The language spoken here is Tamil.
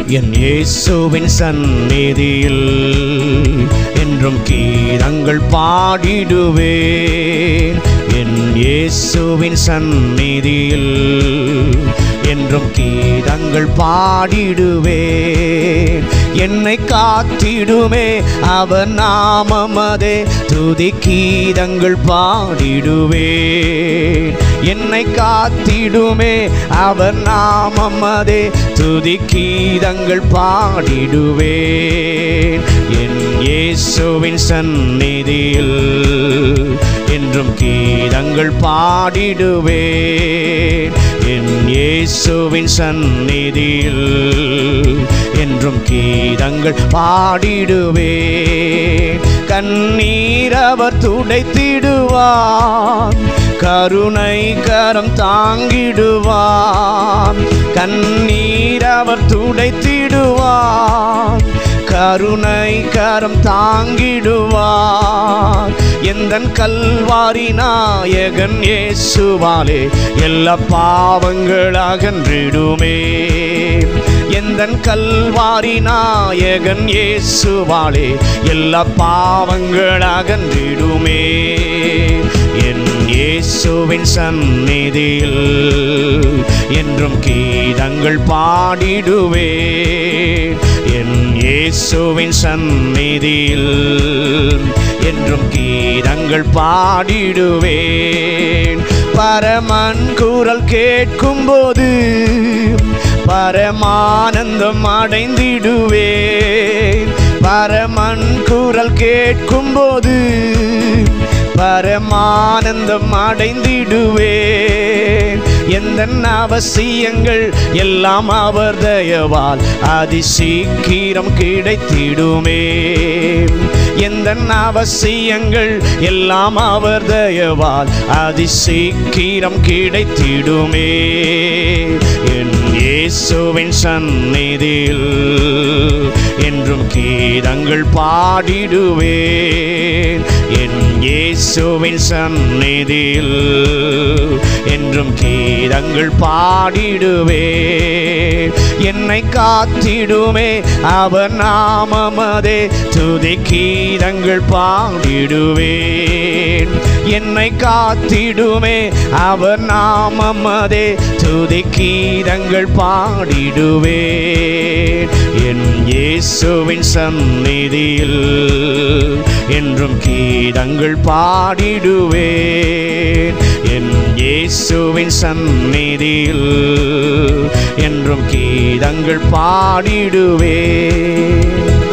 என் இயேசுவின் சந்நிதியில் என்றும் கீதங்கள் பாடிடுவேன் என் இயேசுவின் சந்நிதியில் என்றும் கீதங்கள் பாடிடுவேன் என்னை காத்திடுமே அவர் நாமமதே துதி கீதங்கள் பாடிடுவேன் என்னை காத்திடுமே அவர் நாமமதே துதி கீதங்கள் பாடிடுவேன் என் இயேசுவின் சந்நிதியில் என்றும் கீதங்கள் பாடிடுவேன் என் இயேசுவின் சந்நிதியில் என்றும் கீதங்கள் பாடிடுவேன் கண்ணீர் அவர் துடைத்திடுவான் கருணை கரம் தாங்கிடுவான் கண்ணீர் அவர் துடைத்திடுவான் கருணை கரம் தாங்கிடுவார் எந்தன் கல்வாரி நாயகன் இயேசுவாலே எல்லா பாவங்கள் அகன்றிடுமே எந்தன் கல்வாரி நாயகன் இயேசுவாலே எல்லா பாவங்கள் அகன்றிடுமே என் இயேசுவின் சந்நிதியில் என்றும் கீதங்கள் பாடிடுவேன் என் இயேசுவின் சந்நிதியில் என்றும் கீதங்கள் பாடிடுவேன் பரமன் குரல் கேட்கும்போது பரமானந்தம் அடைந்திடுவேன் பரமன் குரல் கேட்கும்போது பரமானந்தம் அடைந்திடுவேன் எந்த அவசியங்கள் எல்லாம் அவர் தயவால் அதி சீக்கிரம் கிடைத்திடுமே எந்த அவசியங்கள் எல்லாம் அவர் தயவால் அதி சீக்கிரம் கிடைத்திடுமே என் இயேசுவின் சந்நிதியில் என்றும் கீதங்கள் பாடிடுவேன் என் இயேசுவின் சந்நிதியில் என்றும் கீதங்கள் பாடிடுவேன் என்னை காத்திடுமே அவர் நாமமதே துதி கீதங்கள் பாடிடுவேன் என்னை காத்திடுமே அவர் நாமமதே துதி கீதங்கள் பாடிடுவேன் என் இயேசுவின் சந்நிதியில் என்றும் கீதங்கள் பாடிடுவேன் என் இயேசுவின் சந்நிதியில் என்றும் கீதங்கள் பாடிடுவேன்